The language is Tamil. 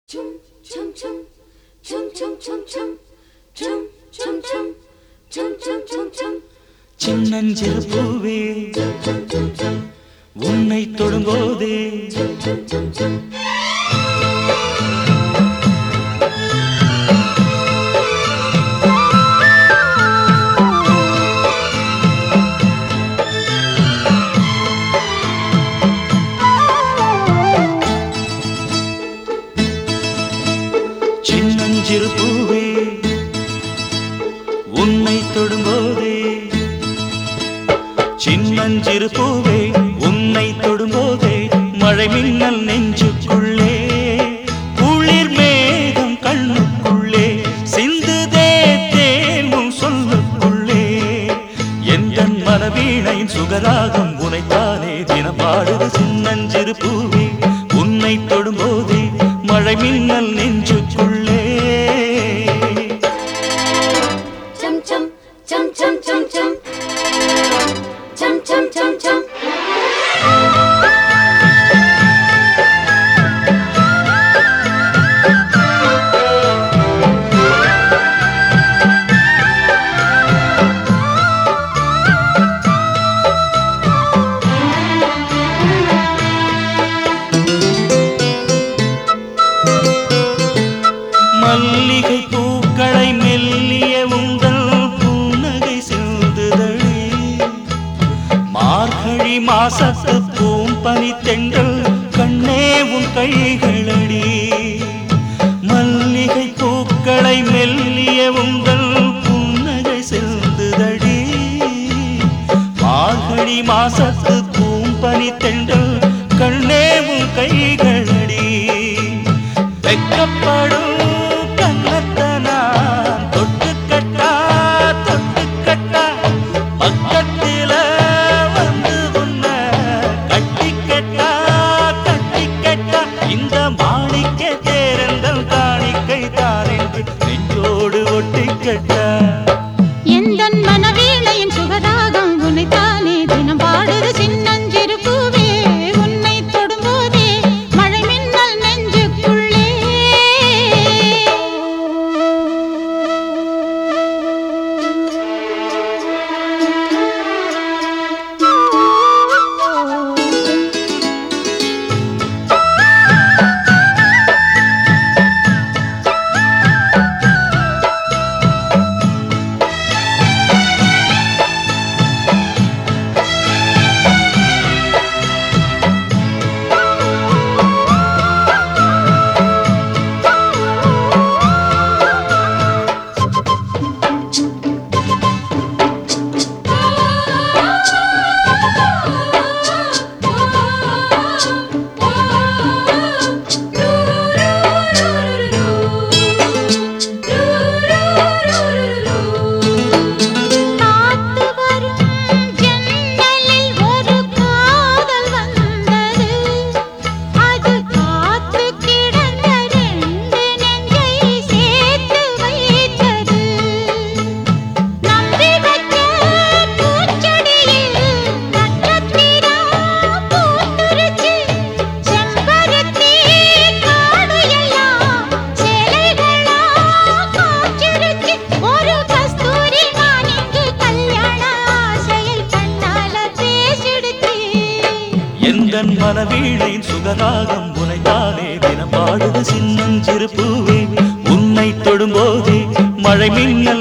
Chum chum chum chum chum chum chum chum chum chum chum chum chum chum சின்னஞ்சிறு பூவே உன்னை தொடும்போதே சின்னஞ்சிறு பூவே உன்னை தொடும்போதே சின்னஞ்சிறு பூவே உன்னை தொடும்போதே மழை மின்னல் நெஞ்சுக்குள்ளே குளிர் மேகம் கண்ணுக்குள்ளே சிந்துதே தேனும் சொல்லுக்குள்ளே எந்த மனவீணையின் சுகராகம் உனைத்தானே தினம் பாடுது சின்னஞ்சிறு பூவே உன்னை தொடும்போதே மழை மின்னல் நெஞ்சுக்குள்ளே chum chum chum chum chum chum chum chum chum chum மல்லிகை பூக்களை மெல்லிய உங்கள் புன்னகை சிந்துதழி மார்கழி மாசத்து பூம்பனி தென்றல் கண்ணே உன் கைகளடி மல்லிகை பூக்களை மெல்லிய உங்கள் புன்னகை சிந்துதடி மார்கழி மாசத்து பூம்பனி தென்றல் கண்ணே உன் கைகளடி வெக்கப்படும் கண்ணத்தனா தொட்டு கட்டா தொட்டு கட்டா பக்கத்தில வந்து உன்ன கட்டி கட்டா கட்டி கட்டா இந்த மாணிக்க தேரந்தல் காணிக்கை தாரென்று நெஞ்சோடு ஒட்டி கட்டா எந்தன் மனவீணையின் சுகராகம் உன்னைத்தானே தினம் பாடுது சின்னஞ்சிறு பூவே உன்னை தொடும்போதே மழை மின்னல் நெஞ்சுக்குள்ளே காத்து வரும் ஜன்னலில் ஒரு காதல் வந்தது அது காத்து கிடந்த ரெண்டு நெஞ்சை சேர்த்து வைத்தது நம்பி வச்ச பூச்செடியில் நட்சத்திரம் பூத்துருச்சு செம்பருத்தி காடு எல்லாம் சேலைகளா காய்ச்சிருச்சு ஒரு கஸ்தூரி நான் இங்கு கல்யாண ஆசையை கண்ணால பேசிடுச்சு எந்தன் மனவீழையின் சுகராகம் உனைத்தானே தினம் பாடுது சின்னஞ்சிறு பூவே உன்னை தொடும்போதே மழை மின்னல்